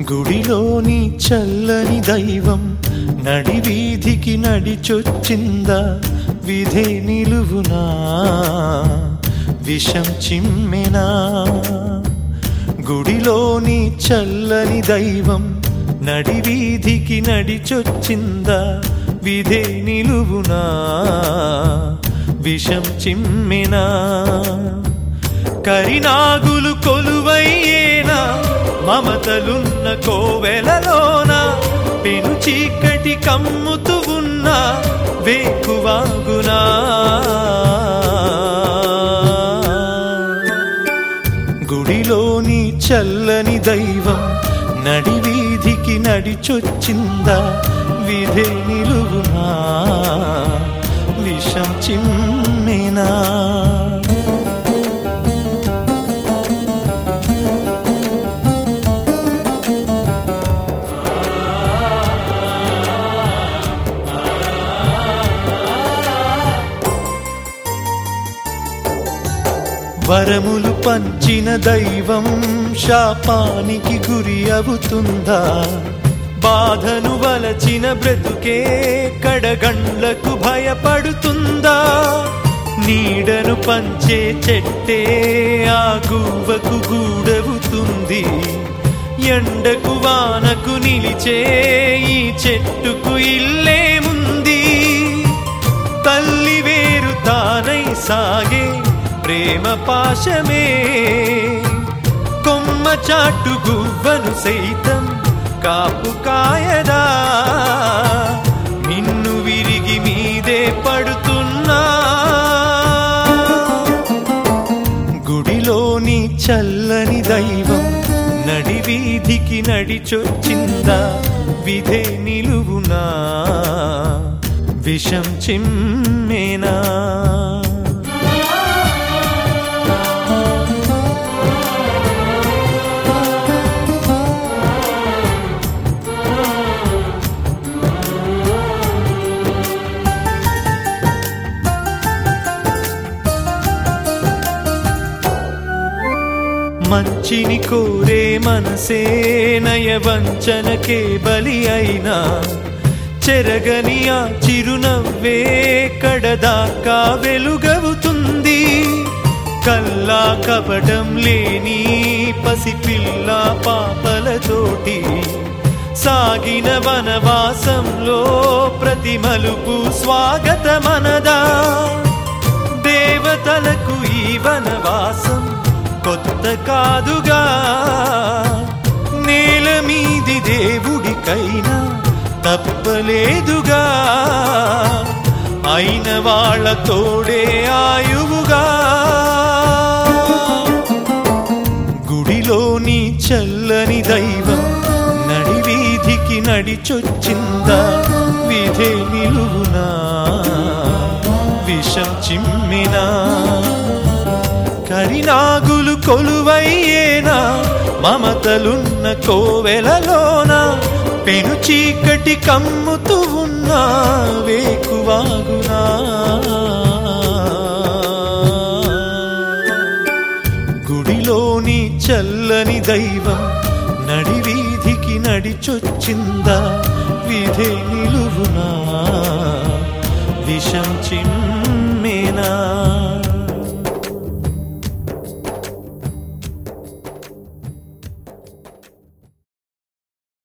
గుడిలోని చల్లని దైవం నడివీధికి నడిచొచ్చిందా విధే నిలువునా విషం చిమ్మెనా గుడిలోని చల్లని దైవం నడివీధికి నడిచొచ్చిందా విధే నిలువునా విషం చిమ్మెనా కరినాగులు కొలువయ్యేనా మమతలున్న కోవెలలోన పెను చీకటి కమ్ముతూ ఉన్న వేకువాగునా గుడిలోని చల్లని దైవం నడివీధికి నడిచొచ్చిందా విధే నిలువునా విషం చిమ్మెనా వరములు పంచిన దైవం శాపానికి గురి అవుతుందా బాధను వలచిన బ్రతుకే కడగండ్లకు భయపడుతుందా నీడను పంచే చెట్టే ఆ గువ్వకు గూడవుతుంది ఎండకు వానకు నిలిచే ఈ చెట్టుకు ఇల్లేముంది తల్లి వేరు తానై సాగే ప్రేమ పాశమే కొమ్మ చాటు గువ్వను సైతం కాపు కాయదా నిన్ను విరిగి మీదే పడుతున్నా గుడిలోని చల్లని దైవం నడివీధికి నడిచొచ్చిందా విధే నిలువునా విషం చిమ్మేనా మంచిని కోరే మనసే నయవంచనకే బలి అయినా చెరగని ఆ చిరునవ్వే కడదాకా వెలుగవుతుంది కల్లా కపటం లేని పసిపిల్ల పాపలతోటి సాగిన వనవాసంలో ప్రతి మలుపు స్వాగతమనదా దేవతలకు ఈ వనవాసం కొత్త కాదుగా నేల మీది దేవుడికైనా తప్పలేదుగా అయిన వాళ్ళ తోడే ఆయువుగా గుడిలోని చల్లని దైవం నడివీధికి నడిచొచ్చిందా విధే నిలువునా విషం చిమ్మినా కరినాగులు కొలువయ్యేనా మమతలున్న కోవెలలోన పెను చీకటి కమ్ముతూ ఉన్నా వేకువాగునా గుడిలోని చల్లని దైవం నడివీధికి నడిచొచ్చిందా విధే నిలువునా విషం చిమ్మేనా